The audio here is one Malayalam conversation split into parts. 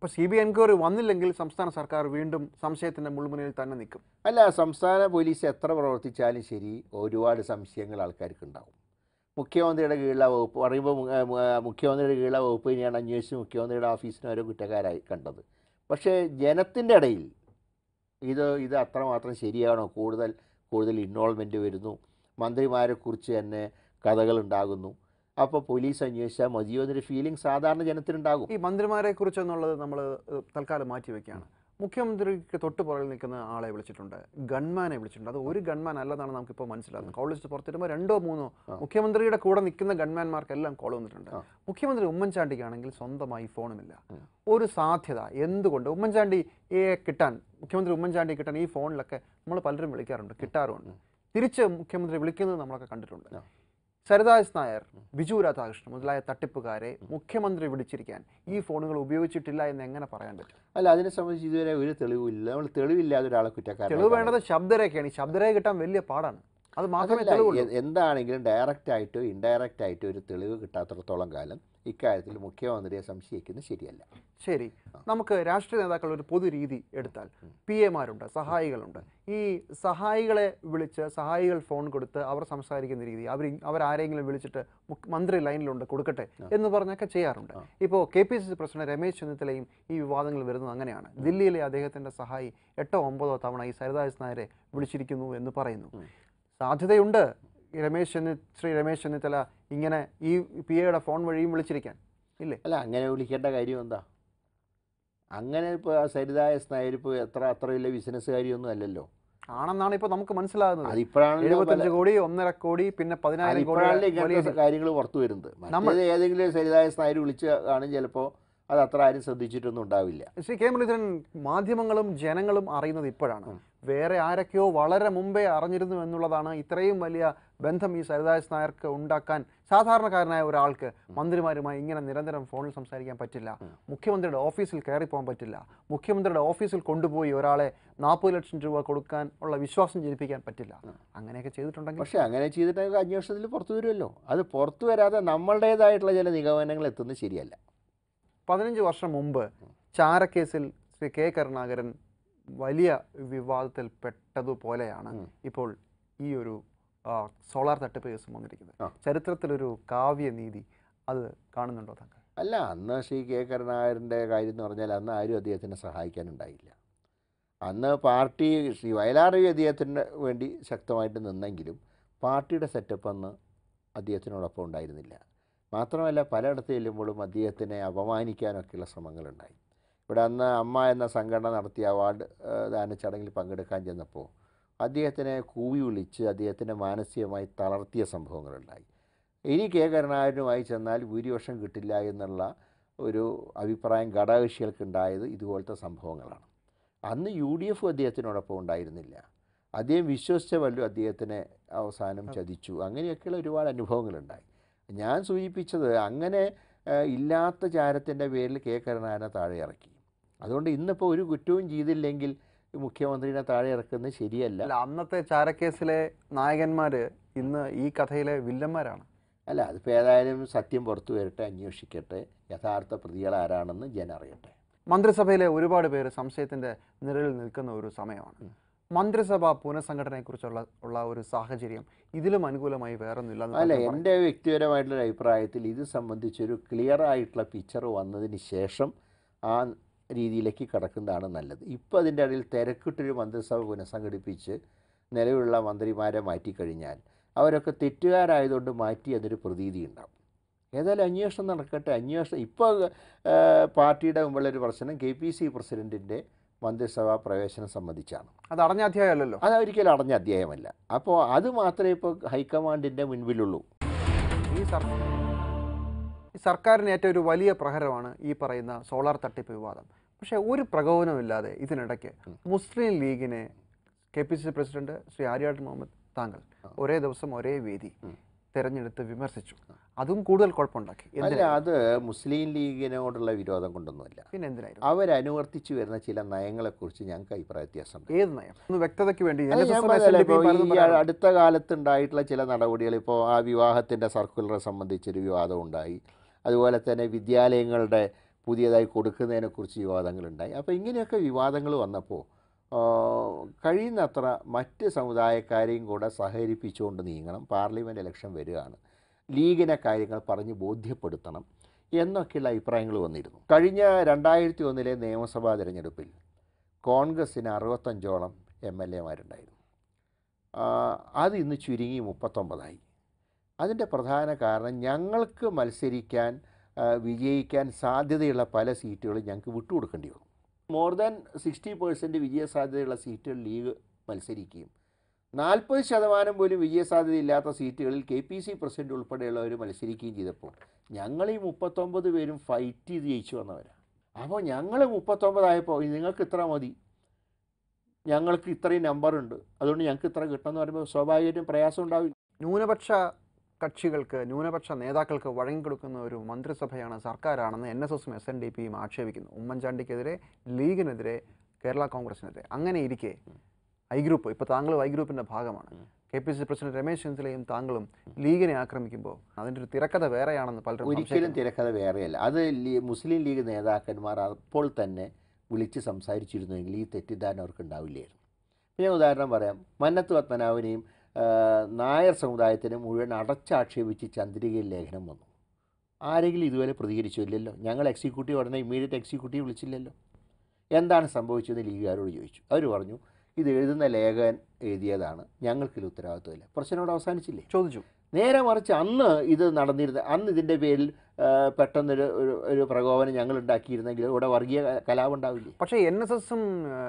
അപ്പോൾ സി ബി ഐ എൻക്വയറി വന്നില്ലെങ്കിൽ സംസ്ഥാന സർക്കാർ വീണ്ടും സംശയത്തിൻ്റെ മുൾമുനയിൽ തന്നെ നിൽക്കും അല്ല സംസ്ഥാന പോലീസ് എത്ര പ്രവർത്തിച്ചാലും ശരി ഒരുപാട് സംശയങ്ങൾ ആൾക്കാർക്ക് ഉണ്ടാവും മുഖ്യമന്ത്രിയുടെ കീഴിലെ വകുപ്പ് പറയുമ്പോൾ മു- ആ, മു- ആ, മുഖ്യമന്ത്രിയുടെ കീഴിലെ വകുപ്പ് തന്നെയാണ് അന്വേഷിച്ച് മുഖ്യമന്ത്രിയുടെ ഓഫീസിന് ഓരോ കുറ്റക്കാരായി കണ്ടത് പക്ഷേ ജനത്തിൻ്റെ ഇടയിൽ ഇത് ഇത് അത്രമാത്രം ശരിയാണോ കൂടുതൽ കൂടുതൽ ഇൻവോൾവ്മെൻറ്റ് വരുന്നു മന്ത്രിമാരെക്കുറിച്ച് തന്നെ കഥകളുണ്ടാകുന്നു അപ്പോൾ പോലീസ് അന്വേഷിച്ചാൽ മതിയോ എന്നൊരു ഫീലിംഗ് സാധാരണ ജനത്തിനുണ്ടാകും ഈ മന്ത്രിമാരെ കുറിച്ച് എന്നുള്ളത് നമ്മൾ തൽക്കാലം മാറ്റി വെക്കുകയാണ് മുഖ്യമന്ത്രിക്ക് തൊട്ട് പുറകിൽ നിൽക്കുന്ന ആളെ വിളിച്ചിട്ടുണ്ട് ഗൺമാനെ വിളിച്ചിട്ടുണ്ട് അത് ഒരു ഗൺമാൻ അല്ലെന്നാണ് നമുക്കിപ്പോൾ മനസ്സിലാകുന്നത് കോൾ ലിസ്റ്റ് പുറത്തിടുമ്പോൾ രണ്ടോ മൂന്നോ ആ. മുഖ്യമന്ത്രിയുടെ കൂടെ നിൽക്കുന്ന ഗൺമാന്മാർക്കെല്ലാം കോൾ വന്നിട്ടുണ്ട് ആ. മുഖ്യമന്ത്രി ഉമ്മൻചാണ്ടിക്കാണെങ്കിൽ സ്വന്തമായി ഫോണുമില്ല ഉം. ഒരു സാധ്യത എന്തുകൊണ്ട് ഉമ്മൻചാണ്ടിയെ കിട്ടാൻ മുഖ്യമന്ത്രി ഉമ്മൻചാണ്ടി കിട്ടാൻ ഈ ഫോണിലൊക്കെ നമ്മൾ പലരും വിളിക്കാറുണ്ട് കിട്ടാറുമുണ്ട് ഉം. തിരിച്ച് മുഖ്യമന്ത്രി വിളിക്കുന്നത് നമ്മളൊക്കെ കണ്ടിട്ടുണ്ട് ആ. സരിദാസ് നായർ ബിജു രാധാകൃഷ്ണൻ മുതലായ തട്ടിപ്പുകാരെ മുഖ്യമന്ത്രി വിളിച്ചിരിക്കാൻ ഈ ഫോണുകൾ ഉപയോഗിച്ചിട്ടില്ല എന്ന് എങ്ങനെ പറയാൻ പറ്റും അല്ല അതിനെ സംബന്ധിച്ച് ഇതുവരെ ഒരു തെളിവില്ല നമ്മൾ തെളിവില്ലാതെ ഒരാളെ കുറ്റക്കാരൻ തെളിവ് വേണ്ടത് ശബ്ദരേഖയാണ് ഈ ശബ്ദരേഖ കിട്ടാൻ വലിയ പാടാണ് അത് മാത്രമേ അതല്ല, തെളിവുള്ളൂ എ- എന്താണെങ്കിലും ഡയറക്റ്റ് ആയിട്ടോ ഇൻഡയറക്റ്റ് ആയിട്ടോ ഒരു തെളിവ് കിട്ടാത്തിടത്തോളം കാലം ഇക്കാര്യത്തിൽ മുഖ്യമന്ത്രിയെ സംശയിക്കുന്നത് ശരിയല്ല ശരി നമുക്ക് രാഷ്ട്രീയ നേതാക്കൾ ഒരു പൊതു രീതി എടുത്താൽ പി എമാരുണ്ട് സഹായികളുണ്ട് ഈ സഹായികളെ വിളിച്ച് സഹായികൾ ഫോൺ കൊടുത്ത് അവർ സംസാരിക്കുന്ന രീതി അവർ അവരാരെങ്കിലും വിളിച്ചിട്ട് മുഖ്- മന്ത്രി ലൈനിലുണ്ട് കൊടുക്കട്ടെ എന്ന് പറഞ്ഞൊക്കെ ചെയ്യാറുണ്ട് ആ. ഇപ്പോൾ K P C C president Ramesh ചെന്നിത്തലയും ഈ വിവാദങ്ങൾ വരുന്നത് അങ്ങനെയാണ് ദില്ലിയിലെ അദ്ദേഹത്തിന്റെ സഹായി എട്ടോ ഒമ്പതോ തവണ ഈ സരിദാസ് നായരെ വിളിച്ചിരിക്കുന്നു എന്ന് പറയുന്നു ഉം. സാധ്യതയുണ്ട് ഈ രമേശ് ചെന്നി ശ്രീ രമേശ് ചെന്നിത്തല ഇങ്ങനെ ഈ പി എയുടെ ഫോൺ വഴിയും വിളിച്ചിരിക്കാൻ ഇല്ലേ അല്ല അങ്ങനെ വിളിക്കേണ്ട കാര്യം എന്താ അങ്ങനെ ഇപ്പോൾ സരിത എസ് നായർ ഇപ്പോൾ എത്ര അത്ര വലിയ ബിസിനസ്സുകാരിയൊന്നും അല്ലല്ലോ ആണെന്നാണ് ഇപ്പൊ നമുക്ക് മനസ്സിലാകുന്നത് അതിപ്പോഴാണല്ലോ എഴുപത്തഞ്ച് കോടി ഒന്നര കോടി പിന്നെ പതിനായിരം കോടി അതിപ്പോഴാണല്ലോ ഇങ്ങനത്തെ വലിയ കാര്യങ്ങൾ പുറത്തു വരുന്നത് നമ്മൾ- മറ്റേത് ഏതെങ്കിലും സരിത എസ് നായർ വിളിച്ച് കാണും ചിലപ്പോൾ അത് അത്ര ആരും ശ്രദ്ധിച്ചിട്ടൊന്നും ഉണ്ടാവില്ല ശ്രീ കെ മുരളീധരൻ മാധ്യമങ്ങളും ജനങ്ങളും അറിയുന്നത് ഇപ്പോഴാണ് ഉം. വേറെ ആരൊക്കെയോ വളരെ മുമ്പേ അറിഞ്ഞിരുന്നു എന്നുള്ളതാണ് ഇത്രയും വലിയ ബന്ധം ഈ സരിദാസ് നായർക്ക് ഉണ്ടാക്കാൻ സാധാരണക്കാരനായ ഒരാൾക്ക് മന്ത്രിമാരുമായി ഇങ്ങനെ നിരന്തരം ഫോണിൽ സംസാരിക്കാൻ പറ്റില്ല ഉം. മുഖ്യമന്ത്രിയുടെ ഓഫീസിൽ കയറി പോകാൻ പറ്റില്ല മുഖ്യമന്ത്രിയുടെ ഓഫീസിൽ കൊണ്ടുപോയി ഒരാളെ നാൽപ്പത് ലക്ഷം രൂപ കൊടുക്കാൻ ഉള്ള വിശ്വാസം ജനിപ്പിക്കാൻ പറ്റില്ല അങ്ങനെയൊക്കെ ചെയ്തിട്ടുണ്ടെങ്കിൽ പക്ഷേ അങ്ങനെ ചെയ്തിട്ടൊക്കെ അന്വേഷണത്തിൽ പുറത്തു വരുമല്ലോ അത് പുറത്തു വരാതെ നമ്മളുടേതായിട്ടുള്ള ചില നിഗമനങ്ങൾ എത്തുന്നത് ശരിയല്ല പതിനഞ്ച് വർഷം മുമ്പ് ചാരക്കേസിൽ ശ്രീ കെ കരുണാകരൻ വലിയ വിവാദത്തിൽ പെട്ടതുപോലെയാണ് ഉം. ഇപ്പോൾ ഈ ഒരു ആ, സോളാർ തട്ടിപ്പ് കേസും വന്നിരിക്കുന്നത് ആ. ചരിത്രത്തിലൊരു കാവ്യനീതി അത് കാണുന്നുണ്ടോ താങ്കൾ അല്ല അന്ന് ശ്രീ കെ കരുണാകരൻ്റെ കാര്യം എന്ന് പറഞ്ഞാൽ അന്ന് ആരും അദ്ദേഹത്തിനെ സഹായിക്കാനുണ്ടായില്ല അന്ന് പാർട്ടി ശ്രീ വയലാർ രവി അദ്ദേഹത്തിന് വേണ്ടി ശക്തമായിട്ട് നിന്നെങ്കിലും പാർട്ടിയുടെ സെറ്റപ്പ് അന്ന് അദ്ദേഹത്തിനോടൊപ്പം ഉണ്ടായിരുന്നില്ല മാത്രമല്ല പലയിടത്ത് ചെല്ലുമ്പോഴും അദ്ദേഹത്തിനെ അപമാനിക്കാനൊക്കെയുള്ള ശ്രമങ്ങളുണ്ടായി ഇവിടെ അന്ന് അമ്മ എന്ന സംഘടന നടത്തിയ അവാർഡ് ഏഹ്, ദാന ചടങ്ങിൽ പങ്കെടുക്കാൻ ചെന്നപ്പോൾ അദ്ദേഹത്തിനെ കൂവി വിളിച്ച് അദ്ദേഹത്തിനെ മാനസികമായി തളർത്തിയ സംഭവങ്ങളുണ്ടായി ഇനി കെ കരുണാകരനുമായി ചെന്നാൽ ഭൂരിപക്ഷം കിട്ടില്ല എന്നുള്ള ഒരു അഭിപ്രായം ഘടകകക്ഷികൾക്കുണ്ടായത് ഇതുപോലത്തെ സംഭവങ്ങളാണ് അന്ന് യു ഡി എഫ് അദ്ദേഹത്തിനോടൊപ്പം ഉണ്ടായിരുന്നില്ല അദ്ദേഹം വിശ്വസിച്ച വല്ലതും അദ്ദേഹത്തിനെ അവസാനം ചതിച്ചു അങ്ങനെയൊക്കെയുള്ള ഒരുപാട് അനുഭവങ്ങളുണ്ടായി ഞാൻ സൂചിപ്പിച്ചത് അങ്ങനെ ഏഹ്, ഇല്ലാത്ത ചാരത്തിൻ്റെ പേരിൽ കെ കരുണാകരനെ താഴെ ഇറക്കി അതുകൊണ്ട് ഇന്നിപ്പോൾ ഒരു കുറ്റവും ചെയ്തില്ലെങ്കിൽ മുഖ്യമന്ത്രിനെ താഴെ ഇറക്കുന്നത് ശരിയല്ല അല്ല അന്നത്തെ ചാരക്കേസിലെ നായകന്മാര് ഇന്ന് ഈ കഥയിലെ വില്ലന്മാരാണ് അല്ല അതിപ്പോൾ ഏതായാലും സത്യം പുറത്തു വരട്ടെ അന്വേഷിക്കട്ടെ യഥാർത്ഥ പ്രതികൾ ആരാണെന്ന് ജനം അറിയട്ടെ മന്ത്രിസഭയിലെ ഒരുപാട് പേര് സംശയത്തിന്റെ നിഴലിൽ നിൽക്കുന്ന ഒരു സമയമാണ് മന്ത്രിസഭ പുനഃസംഘടനയെക്കുറിച്ചുള്ള ഉള്ള ഒരു സാഹചര്യം ഇതിലും അനുകൂലമായി വേറൊന്നുമില്ല എന്ന് അല്ല താങ്കൾ പറയും. എൻ്റെ വ്യക്തിപരമായിട്ടുള്ള അഭിപ്രായത്തിൽ ഇത് സംബന്ധിച്ചൊരു ക്ലിയർ ആയിട്ടുള്ള പിക്ചർ വന്നതിന് ശേഷം ആ രീതിയിലേക്ക് കടക്കുന്നതാണ് നല്ലത് ഇപ്പോൾ അതിൻ്റെ ഇടയിൽ തിരക്കിട്ടൊരു മന്ത്രിസഭ പുനഃസംഘടിപ്പിച്ച് നിലവിലുള്ള മന്ത്രിമാരെ മാറ്റിക്കഴിഞ്ഞാൽ അവരൊക്കെ തെറ്റുകാരായതുകൊണ്ട് മാറ്റി അതൊരു പ്രതീതി ഉണ്ടാവും ഏതായാലും അന്വേഷണം നടക്കട്ടെ അന്വേഷണം ഇപ്പോൾ പാർട്ടിയുടെ മുമ്പിലൊരു പ്രശ്നം കെ പി സി പ്രസിഡൻറ്റിൻ്റെ മന്ത്രിസഭാ പ്രവേശനം സംബന്ധിച്ചാണ് അത് അടഞ്ഞ അധ്യായമല്ലല്ലോ അത് ഒരിക്കലും അടഞ്ഞ അധ്യായമല്ല അപ്പോൾ അത് മാത്രമേ ഇപ്പോൾ ഹൈക്കമാൻഡിൻ്റെ മുൻപിലുള്ളൂ ഈ സർ ഈ സർക്കാരിന് ഏറ്റ ഒരു വലിയ പ്രഹരമാണ് ഈ പറയുന്ന സോളാർ തട്ടിപ്പ് വിവാദം പക്ഷേ ഒരു പ്രകോപനമില്ലാതെ ഇതിനിടയ്ക്ക് മുസ്ലിം ലീഗിനെ K P C C president Shri Aryad Muhammad താങ്കൾ ഒരേ ദിവസം ഒരേ വേദി തെരഞ്ഞെടുത്ത് വിമർശിച്ചു അതും കൂടുതൽ കുഴപ്പമുണ്ടാക്കി അല്ല എന്തിനാ അത് മുസ്ലിം ലീഗിനോടുള്ള വിരോധം കൊണ്ടൊന്നുമല്ല പിന്നെ എന്തിനായിരുന്നു അവരനുവർത്തിച്ചു വരുന്ന ചില നയങ്ങളെക്കുറിച്ച് ഞങ്ങൾക്ക് അഭിപ്രായ വ്യത്യാസമുണ്ട് ഏത് നയം ഒന്ന് വ്യക്തതയ്ക്ക് വേണ്ടി അല്ല, ഞാൻ NSS, പറഞ്ഞല്ലോ, SNDP ഇപ്പോൾ പലതും ഈ പറയാറുണ്ട്. അടുത്ത കാലത്ത് ഉണ്ടായിട്ടുള്ള ചില നടപടികൾ ഇപ്പോൾ ആ വിവാഹത്തിൻ്റെ സർക്കുലറെ സംബന്ധിച്ചൊരു വിവാദം ഉണ്ടായി അതുപോലെ തന്നെ വിദ്യാലയങ്ങളുടെ പുതിയതായി കൊടുക്കുന്നതിനെക്കുറിച്ച് വിവാദങ്ങളുണ്ടായി അപ്പോൾ ഇങ്ങനെയൊക്കെ വിവാദങ്ങൾ വന്നപ്പോൾ ആ, കഴിയുന്നത്ര മറ്റ് സമുദായക്കാരെയും കൂടെ സഹകരിപ്പിച്ചുകൊണ്ട് നീങ്ങണം പാർലമെൻറ്റ് ഇലക്ഷൻ വരികയാണ് ലീഗിനെ കാര്യങ്ങൾ പറഞ്ഞ് ബോധ്യപ്പെടുത്തണം എന്നൊക്കെയുള്ള അഭിപ്രായങ്ങൾ വന്നിരുന്നു കഴിഞ്ഞ രണ്ടായിരത്തി ഒന്നിലെ നിയമസഭാ തിരഞ്ഞെടുപ്പിൽ കോൺഗ്രസ്സിന് അറുപത്തഞ്ചോളം എം എൽ എമാരുണ്ടായിരുന്നു ആ, അത് ഇന്ന് ചുരുങ്ങി മുപ്പത്തൊമ്പതായി അതിൻ്റെ പ്രധാന കാരണം ഞങ്ങൾക്ക് മത്സരിക്കാൻ ആ, വിജയിക്കാൻ സാധ്യതയുള്ള പല സീറ്റുകളും ഞങ്ങൾക്ക് വിട്ടുകൊടുക്കേണ്ടി വന്നു മോർ ദാൻ സിക്സ്റ്റി പേഴ്സൻറ്റ് വിജയസാധ്യതയുള്ള സീറ്റുകൾ ലീഗ് മത്സരിക്കുകയും നാൽപ്പത് ശതമാനം പോലും വിജയസാധ്യതയില്ലാത്ത സീറ്റുകളിൽ കെ പി സി പ്രസിഡന്റ് ഉൾപ്പെടെയുള്ളവർ മത്സരിക്കുകയും ചെയ്തപ്പോൾ ഞങ്ങൾ ഈ മുപ്പത്തൊമ്പത് പേരും ഫൈറ്റ് ചെയ്ത് ജയിച്ചു വന്നവരാണ് അപ്പോൾ ഞങ്ങൾ മുപ്പത്തൊമ്പതായപ്പോൾ നിങ്ങൾക്ക് ഇത്ര മതി ഞങ്ങൾക്ക് ഇത്രയും നമ്പറുണ്ട് അതുകൊണ്ട് ഞങ്ങൾക്ക് ഇത്ര കിട്ടുമെന്ന് പറയുമ്പോൾ സ്വാഭാവികമായിട്ടും പ്രയാസം ഉണ്ടാവില്ല ന്യൂനപക്ഷ കക്ഷികൾക്ക് ന്യൂനപക്ഷ നേതാക്കൾക്ക് വഴങ്ങിക്കൊടുക്കുന്ന ഒരു മന്ത്രിസഭയാണ് സർക്കാരാണെന്ന് എൻ എസ് എസും എസ് എൻ ഡി പിയും ആക്ഷേപിക്കുന്നു ഉമ്മൻചാണ്ടിക്കെതിരെ ലീഗിനെതിരെ കേരള കോൺഗ്രസിനെതിരെ അങ്ങനെ ഇരിക്കെ ഐ ഗ്രൂപ്പ് ഇപ്പോൾ താങ്കളും ഐ ഗ്രൂപ്പിൻ്റെ ഭാഗമാണ് ഉം. K P C president Ramesh ചെന്നിത്തലയും താങ്കളും ലീഗിനെ ആക്രമിക്കുമ്പോൾ അതിൻ്റെ ഒരു തിരക്കഥ വേറെയാണെന്ന് പലരും ഒരിക്കലും സംശയിക്കുന്നു. തിരക്കഥ വേറെയല്ല അത് ലീ- മുസ്ലിം ലീഗ് നേതാക്കന്മാർ അപ്പോൾ തന്നെ വിളിച്ച് സംസാരിച്ചിരുന്നുവെങ്കിൽ ഈ തെറ്റിദ്ധാരണ അവർക്ക് ഉണ്ടാവില്ലായിരുന്നു ഇപ്പം ഞാൻ ഉദാഹരണം പറയാം മന്നത്ത് പത്മനാഭനെയും ആ, നായർ സമുദായത്തിനെ മുഴുവൻ അടച്ചാക്ഷേപിച്ച് ചന്ദ്രികയിൽ ലേഖനം വന്നു ആരെങ്കിലും ഇതുവരെ പ്രതികരിച്ചോ ഇല്ലല്ലോ ഞങ്ങൾ എക്സിക്യൂട്ടീവ് ഉടനെ ഇമ്മീഡിയറ്റ് എക്സിക്യൂട്ടീവ് വിളിച്ചില്ലല്ലോ എന്താണ് സംഭവിച്ചതെന്ന് ലീഗുകാരോട് ചോദിച്ചു അവർ പറഞ്ഞു ഇത് എഴുതുന്ന ലേഖകൻ എഴുതിയതാണ് ഞങ്ങൾക്കിത് ഉത്തരവാദിത്വമില്ല പ്രശ്നോട് അവസാനിച്ചില്ലേ ചോദിച്ചു നേരെ മറിച്ച് അന്ന് ഇത് നടന്നിരുന്ന അന്ന് ഇതിൻ്റെ പേരിൽ ആ, പെട്ടെന്നൊരു ഒരു ഒരു പ്രകോപനം ഞങ്ങൾ ഉണ്ടാക്കിയിരുന്നെങ്കിൽ ഇവിടെ വർഗീയ ക- കലാപം ഉണ്ടാവില്ലേ പക്ഷേ എൻ എസ് എസും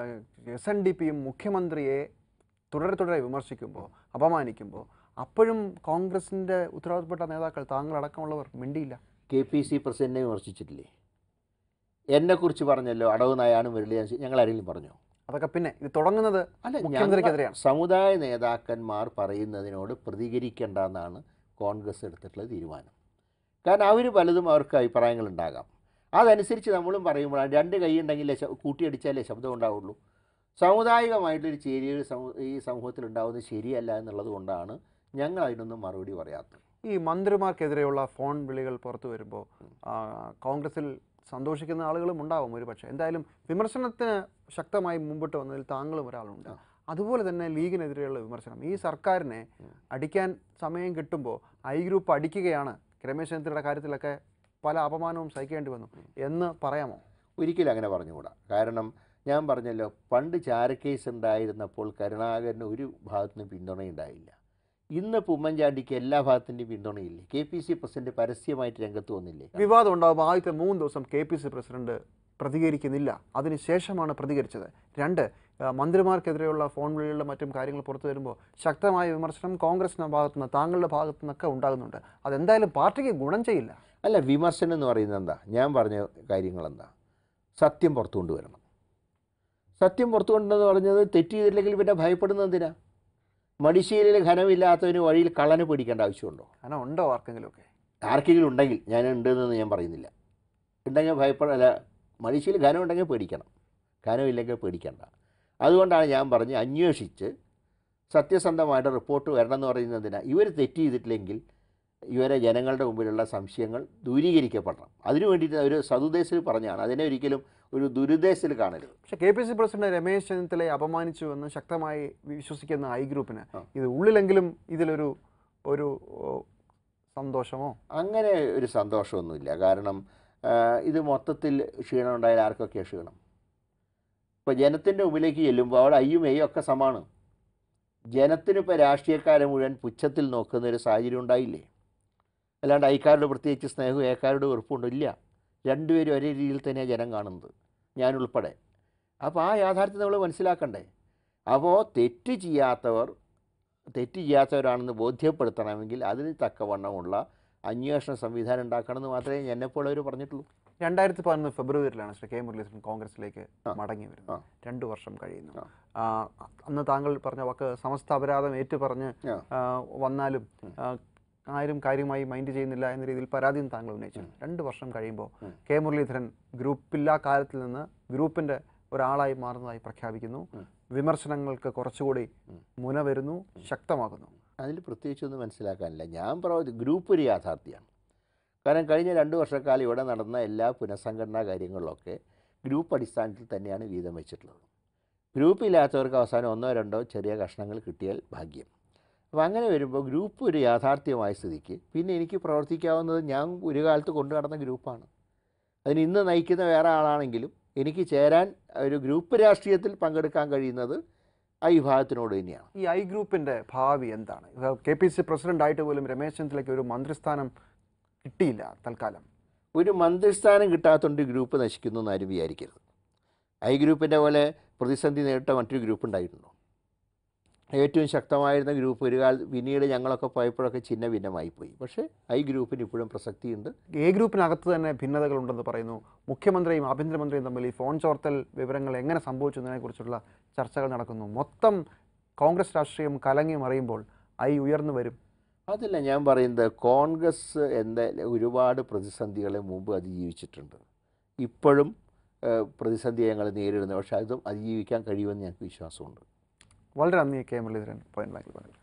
എസ് എൻ ഡി പിയും മുഖ്യമന്ത്രിയെ തുടരെ തുടരെ വിമർശിക്കുമ്പോൾ അപമാനിക്കുമ്പോൾ അപ്പോഴും കോൺഗ്രസിൻ്റെ ഉത്തരവാദിത്തപ്പെട്ട നേതാക്കൾ താങ്കളടക്കമുള്ളവർ മിണ്ടിയില്ല കെ പി സി പ്രസിഡന്റിനെ വിമർശിച്ചിട്ടില്ലേ എന്നെക്കുറിച്ച് പറഞ്ഞല്ലോ അടവ് നയാണ് മുരളിയാൻ ഞങ്ങൾ ആരെങ്കിലും പറഞ്ഞോ അതൊക്കെ പിന്നെ ഇത് തുടങ്ങുന്നത് അല്ല മുഖ്യമന്ത്രിക്കെതിരെയാണ്. ഞങ്ങൾ സമുദായ നേതാക്കന്മാർ പറയുന്നതിനോട് പ്രതികരിക്കേണ്ട എന്നാണ് കോൺഗ്രസ് എടുത്തിട്ടുള്ള തീരുമാനം കാരണം അവർ പലതും അവർക്ക് അഭിപ്രായങ്ങൾ ഉണ്ടാകാം അതനുസരിച്ച് നമ്മളും പറയുമ്പോഴാണ് രണ്ട് കൈ ഉണ്ടെങ്കിലേ ശ- കൂട്ടിയടിച്ചാലേ ശബ്ദം ഉണ്ടാവുള്ളൂ സാമുദായികമായിട്ടൊരു ചേരിയൊരു സമൂ ഈ സമൂഹത്തിൽ ഉണ്ടാവുന്നത് ശരിയല്ല എന്നുള്ളത് കൊണ്ടാണ് ഞങ്ങൾ അതിനൊന്നും മറുപടി പറയാത്തത് ഈ മന്ത്രിമാർക്കെതിരെയുള്ള ഫോൺ വിളികൾ പുറത്തു വരുമ്പോൾ കോൺഗ്രസിൽ സന്തോഷിക്കുന്ന ആളുകളും ഉണ്ടാവും ഒരു പക്ഷേ എന്തായാലും വിമർശനത്തിന് ശക്തമായി മുമ്പോട്ട് വന്നതിൽ താങ്കളും ഒരാളുണ്ട് ആ. അതുപോലെ തന്നെ ലീഗിനെതിരെയുള്ള വിമർശനം ഈ സർക്കാരിനെ അടിക്കാൻ സമയം കിട്ടുമ്പോൾ ഐ ഗ്രൂപ്പ് അടിക്കുകയാണ് രമേശ് ചെന്നിത്തലയുടെ കാര്യത്തിലൊക്കെ പല അപമാനവും സഹിക്കേണ്ടി വന്നു എന്ന് പറയാമോ ഒരിക്കലും അങ്ങനെ പറഞ്ഞുകൂടാ കാരണം ഞാൻ പറഞ്ഞല്ലോ പണ്ട് ചാരക്കേസ് ഉണ്ടായിരുന്നപ്പോൾ കരുണാകരന് ഒരു ഭാഗത്തുനിന്നും പിന്തുണയുണ്ടായില്ല ഇന്ന് ഉമ്മൻചാണ്ടിക്ക് എല്ലാ ഭാഗത്തിൻ്റെയും പിന്തുണയില്ലേ കെ പി സി പ്രസിഡന്റ് പരസ്യമായിട്ട് രംഗത്ത് വന്നില്ലേ വിവാദം ഉണ്ടാകുമ്പോൾ ആദ്യത്തെ മൂന്ന് ദിവസം കെ പി സി പ്രസിഡന്റ് പ്രതികരിക്കുന്നില്ല അതിനുശേഷമാണ് പ്രതികരിച്ചത് രണ്ട് ആ, മന്ത്രിമാർക്കെതിരെയുള്ള ഫോൺ വിളികളിലും മറ്റും കാര്യങ്ങൾ പുറത്തു വരുമ്പോൾ ശക്തമായ വിമർശനം കോൺഗ്രസിൻ്റെ ഭാഗത്തുനിന്ന് താങ്കളുടെ ഭാഗത്തു നിന്നൊക്കെ ഉണ്ടാകുന്നുണ്ട് അതെന്തായാലും പാർട്ടിക്ക് ഗുണം ചെയ്യില്ല അല്ല വിമർശനം എന്ന് പറയുന്നത് എന്താ ഞാൻ പറഞ്ഞ കാര്യങ്ങൾ എന്താ സത്യം പുറത്തു കൊണ്ടുവരണം സത്യം പുറത്തു കൊണ്ടുവന്ന് പറഞ്ഞത് തെറ്റ് ചെയ്തില്ലെങ്കിൽ പിന്നെ ഭയപ്പെടുന്നത് എന്തിനാ മടിശ്ശേരിയിൽ ഘനമില്ലാത്തവന് വഴിയിൽ കള്ളനെ പേടിക്കേണ്ട ആവശ്യമുണ്ടോ കാരണം ഉണ്ടോ ആർക്കെങ്കിലുമൊക്കെ ആർക്കെങ്കിലും ഉണ്ടെങ്കിൽ ഞാൻ ഉണ്ടെന്ന് ഞാൻ പറയുന്നില്ല ഉണ്ടെങ്കിൽ ഭയപ്പെട അല്ല മനുഷ്യയിൽ ഘനം ഉണ്ടെങ്കിൽ പേടിക്കണം ഘനമില്ലെങ്കിൽ പേടിക്കണ്ട അതുകൊണ്ടാണ് ഞാൻ പറഞ്ഞ് അന്വേഷിച്ച് സത്യസന്ധമായിട്ട് റിപ്പോർട്ട് വരണം എന്ന് പറയുന്നതിനാ ഇവർ തെറ്റ് ചെയ്തിട്ടില്ലെങ്കിൽ ഇവരെ ജനങ്ങളുടെ മുമ്പിലുള്ള സംശയങ്ങൾ ദൂരീകരിക്കപ്പെടണം അതിനു വേണ്ടിയിട്ട് ഒരു സതുദ്ദേശത്തിൽ പറഞ്ഞാണ് അതിനെ ഒരിക്കലും ഒരു ദുരുദ്ദേശത്തിൽ കാണരുത് പക്ഷെ K P C president Ramesh ചെന്നിത്തലയെ അപമാനിച്ചു എന്ന് ശക്തമായി വിശ്വസിക്കുന്ന ഐ ഗ്രൂപ്പിന് ആ. ഇത് ഉള്ളിലെങ്കിലും ഇതിലൊരു ഒരു ഓ, സന്തോഷമോ അങ്ങനെ ഒരു സന്തോഷമൊന്നുമില്ല കാരണം ആ, ഇത് മൊത്തത്തിൽ ക്ഷീണം ഉണ്ടായാൽ ആർക്കൊക്കെ ക്ഷീണം ഇപ്പോൾ ജനത്തിൻ്റെ മുമ്പിലേക്ക് ചെല്ലുമ്പോൾ അവിടെ അയ്യും എയ്യും ഒക്കെ സമാണ് ജനത്തിനിപ്പോൾ രാഷ്ട്രീയക്കാരെ മുഴുവൻ പുച്ഛത്തിൽ നോക്കുന്ന ഒരു സാഹചര്യം ഉണ്ടായില്ലേ അല്ലാണ്ട് ഐക്കാരോട് പ്രത്യേകിച്ച് സ്നേഹവും ഏക്കാരോട് വെറുപ്പുണ്ടോ ഇല്ല രണ്ടുപേരും ഒരേ രീതിയിൽ തന്നെയാണ് ജനം കാണുന്നത് ഞാനുൾപ്പെടെ അപ്പോൾ ആ യാഥാർത്ഥ്യം നമ്മൾ മനസ്സിലാക്കണ്ടേ അപ്പോൾ തെറ്റ് ചെയ്യാത്തവർ തെറ്റ് ചെയ്യാത്തവരാണെന്ന് ബോധ്യപ്പെടുത്തണമെങ്കിൽ അതിന് തക്കവണ്ണമുള്ള അന്വേഷണ സംവിധാനം ഉണ്ടാക്കണമെന്ന് മാത്രമേ എന്നെപ്പോലവർ പറഞ്ഞിട്ടുള്ളൂ രണ്ടായിരത്തി പതിനൊന്ന് ഫെബ്രുവരിയിലാണ് ശ്രീ കെ മുരളീധരൻ കോൺഗ്രസിലേക്ക് ആ. മടങ്ങി ആ. വരുന്നത് രണ്ടു വർഷം കഴിയുന്നു ആ. ആ, അന്ന് താങ്കൾ പറഞ്ഞ വാക്ക് സമസ്ത അപരാധം ഏറ്റുപറഞ്ഞ് ആ. ആ, വന്നാലും ആ, ആരും കാര്യമായി മൈൻഡ് ചെയ്യുന്നില്ല എന്ന രീതിയിൽ പരാതിയും താങ്കൾ ഉന്നയിച്ചു രണ്ട് വർഷം കഴിയുമ്പോൾ ഉം. കെ മുരളീധരൻ ഗ്രൂപ്പില്ലാ കാലത്തിൽ നിന്ന് ഗ്രൂപ്പിൻ്റെ ഒരാളായി മാറുന്നതായി പ്രഖ്യാപിക്കുന്നു ഉം. വിമർശനങ്ങൾക്ക് കുറച്ചുകൂടി ഉം. മുന വരുന്നു ശക്തമാകുന്നു അതിൽ പ്രത്യേകിച്ചൊന്നും മനസ്സിലാക്കാനില്ല ഞാൻ പറഞ്ഞത് ഗ്രൂപ്പ് ഒരു യാഥാർത്ഥ്യമാണ് കാരണം കഴിഞ്ഞ രണ്ട് വർഷക്കാലം ഇവിടെ നടന്ന എല്ലാ പുനഃസംഘടനാ കാര്യങ്ങളിലൊക്കെ ഗ്രൂപ്പ് അടിസ്ഥാനത്തിൽ തന്നെയാണ് വീതം വെച്ചിട്ടുള്ളത് ഗ്രൂപ്പ് ഇല്ലാത്തവർക്ക് അവസാനം ഒന്നോ രണ്ടോ ചെറിയ കഷ്ണങ്ങൾ കിട്ടിയാൽ ഭാഗ്യം അപ്പോൾ അങ്ങനെ വരുമ്പോൾ ഗ്രൂപ്പ് ഒരു യാഥാർത്ഥ്യമായ സ്ഥിതിക്ക് പിന്നെ എനിക്ക് പ്രവർത്തിക്കാവുന്നത് ഞാൻ ഒരു കാലത്ത് കൊണ്ടു നടന്ന ഗ്രൂപ്പാണ് അതിന് ഇന്ന് നയിക്കുന്ന വേറെ ആളാണെങ്കിലും എനിക്ക് ചേരാൻ ഒരു ഗ്രൂപ്പ് രാഷ്ട്രീയത്തിൽ പങ്കെടുക്കാൻ കഴിയുന്നത് ആ വിഭാഗത്തിനോട് തന്നെയാണ് ഈ ഐ ഗ്രൂപ്പിന്റെ ഭാവി എന്താണ് കെ പി സി പ്രസിഡന്റ് ആയിട്ട് പോലും രമേശ് ചെന്നിത്തലയ്ക്ക് ഒരു മന്ത്രിസ്ഥാനം കിട്ടിയില്ല തൽക്കാലം ഒരു മന്ത്രിസ്ഥാനം കിട്ടാത്തതുകൊണ്ട് ഗ്രൂപ്പ് നശിക്കുന്നു എന്ന് ആരും വിചാരിക്കരുത് ഐ ഗ്രൂപ്പിൻ്റെ പോലെ പ്രതിസന്ധി നേരിട്ട മറ്റൊരു ഗ്രൂപ്പ് ഉണ്ടായിട്ടുണ്ടോ ഏറ്റവും ശക്തമായിരുന്ന ഗ്രൂപ്പ് ഒരു കാലത്ത് പിന്നീട് ഞങ്ങളൊക്കെ പോയപ്പോഴൊക്കെ ചിഹ്ന ഭിന്നമായി പോയി പക്ഷേ ഐ ഗ്രൂപ്പിന് ഇപ്പോഴും പ്രസക്തിയുണ്ട് എ ഗ്രൂപ്പിനകത്ത് തന്നെ ഭിന്നതകളുണ്ടെന്ന് പറയുന്നു മുഖ്യമന്ത്രിയും ആഭ്യന്തരമന്ത്രിയും തമ്മിൽ ഈ ഫോൺ ചോർത്തൽ വിവരങ്ങൾ എങ്ങനെ സംഭവിച്ചു എന്നതിനെക്കുറിച്ചുള്ള ചർച്ചകൾ നടക്കുന്നു മൊത്തം കോൺഗ്രസ് രാഷ്ട്രീയം കലങ്ങി മറിയുമ്പോൾ ഐ ഉയർന്നു വരും അതല്ല ഞാൻ പറയുന്നത് കോൺഗ്രസ് എന്താ ഒരുപാട് പ്രതിസന്ധികളെ മുമ്പ് അതിജീവിച്ചിട്ടുണ്ട് ഇപ്പോഴും ഏഹ്, പ്രതിസന്ധി ഞങ്ങൾ നേരിടുന്നു പക്ഷേ അതും അതിജീവിക്കാൻ കഴിയുമെന്ന് ഞങ്ങൾക്ക് വിശ്വാസമുണ്ട് വളരെ നന്ദി കെ മുരളീധരൻ പോയിന്റ് ബാങ്കിൽ പറഞ്ഞു